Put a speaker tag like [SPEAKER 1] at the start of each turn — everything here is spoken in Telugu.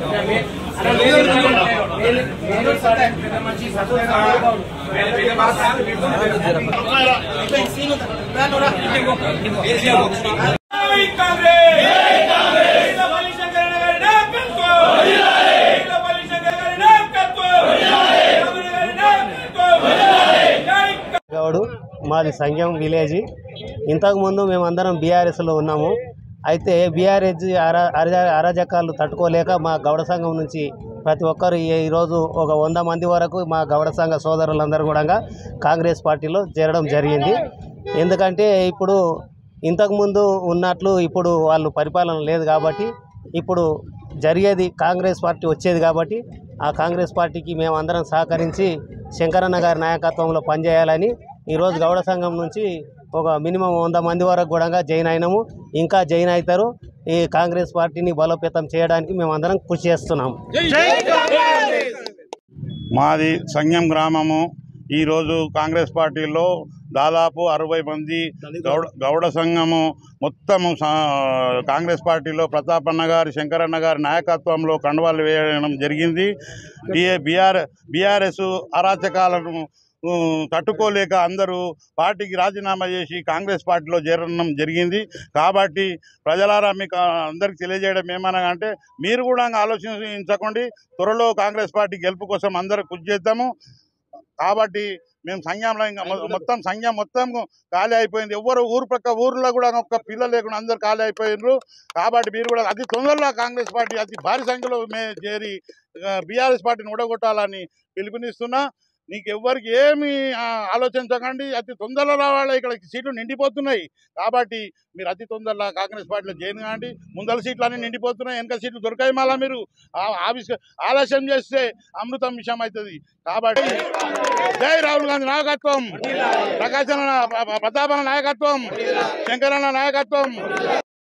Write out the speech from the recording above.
[SPEAKER 1] జై కాంగ్రెస్ వీర బలిశంకర గారి నాయకత్వం వీర బలిశంకర గారి నాయకత్వం వీర గారి నాయకత్వం జై
[SPEAKER 2] గౌడు మాది సంఘం విలేజ్ ఇంతకుముందు మేమందరం బీఆర్ఎస్లో ఉన్నాము అయితే బీఆర్ఎస్ అరా అరా- అరాజకాలు తట్టుకోలేక మా గౌడ సంఘం నుంచి ప్రతి ఒక్కరు ఈ- ఈరోజు ఒక వంద మంది వరకు మా గౌడ సంఘ సోదరులందరూ కూడా కాంగ్రెస్ పార్టీలో చేరడం జరిగింది ఎందుకంటే ఇప్పుడు ఇంతకుముందు ఉన్నట్లు ఇప్పుడు వాళ్ళు పరిపాలన లేదు కాబట్టి ఇప్పుడు జరిగేది కాంగ్రెస్ పార్టీ వచ్చేది కాబట్టి ఆ కాంగ్రెస్ పార్టీకి మేము అందరం సహకరించి శంకరన్న గారి నాయకత్వంలో పనిచేయాలని ఈరోజు గౌడ సంఘం నుంచి ఒక మినిమం వంద మంది వరకు కూడా జైన్ అయినాము ఇంకా జైన్ అవుతారు ఈ కాంగ్రెస్ పార్టీని బలోపేతం చేయడానికి మేము అందరం కృషి చేస్తున్నాము
[SPEAKER 3] మాది సంఘం గ్రామము ఈరోజు కాంగ్రెస్ పార్టీలో దాదాపు అరవై మంది గౌడ గౌడ సంఘము మొత్తము సా- కాంగ్రెస్ పార్టీలో ప్రతాపన్న గారి శంకరన్న గారి నాయకత్వంలో కండువాలు వేయడం జరిగింది బిఏ బీఆర్ బీఆర్ఎస్ అరాచకాలను ఊ, తట్టుకోలేక అందరూ పార్టీకి రాజీనామా చేసి కాంగ్రెస్ పార్టీలో చేరడం జరిగింది కాబట్టి ప్రజలారా మీకు అందరికి తెలియజేయడం ఏమనగా అంటే మీరు కూడా ఆలోచించకండి త్వరలో కాంగ్రెస్ పార్టీ గెలుపు కోసం అందరూ కృషి చేద్దాము కాబట్టి మేము సంఘంలో ఇంకా మొ- మొత్తం సంఘం మొత్తం ఖాళీ అయిపోయింది ఎవరు ఊరు ప్రక్క ఊర్లో కూడా ఒక్క పిల్ల లేకుండా అందరు ఖాళీ అయిపోయినారు కాబట్టి మీరు కూడా అతి తొందరలో కాంగ్రెస్ పార్టీ అతి భారీ సంఖ్యలో మే చేరి బీఆర్ఎస్ పార్టీని ఓడగొట్టాలని పిలుపునిస్తున్నా నీకు ఎవ్వరికి ఏమి ఆ, ఆలోచించకండి అతి తొందరలో రావాలి ఇక్కడ సీట్లు నిండిపోతున్నాయి కాబట్టి మీరు అతి తొందరలో కాంగ్రెస్ పార్టీలో జాయిన్ కాండి ముందల సీట్లు అన్నీ నిండిపోతున్నాయి వెనక సీట్లు దొరకాయి మళ్ళా మీరు ఆ- ఆవిష్క ఆలస్యం చేస్తే అమృతం విషయం అవుతుంది కాబట్టి జై రాహుల్ గాంధీ నాయకత్వం ప్రకాశన ప్రతాపన నాయకత్వం శంకరన్న నాయకత్వం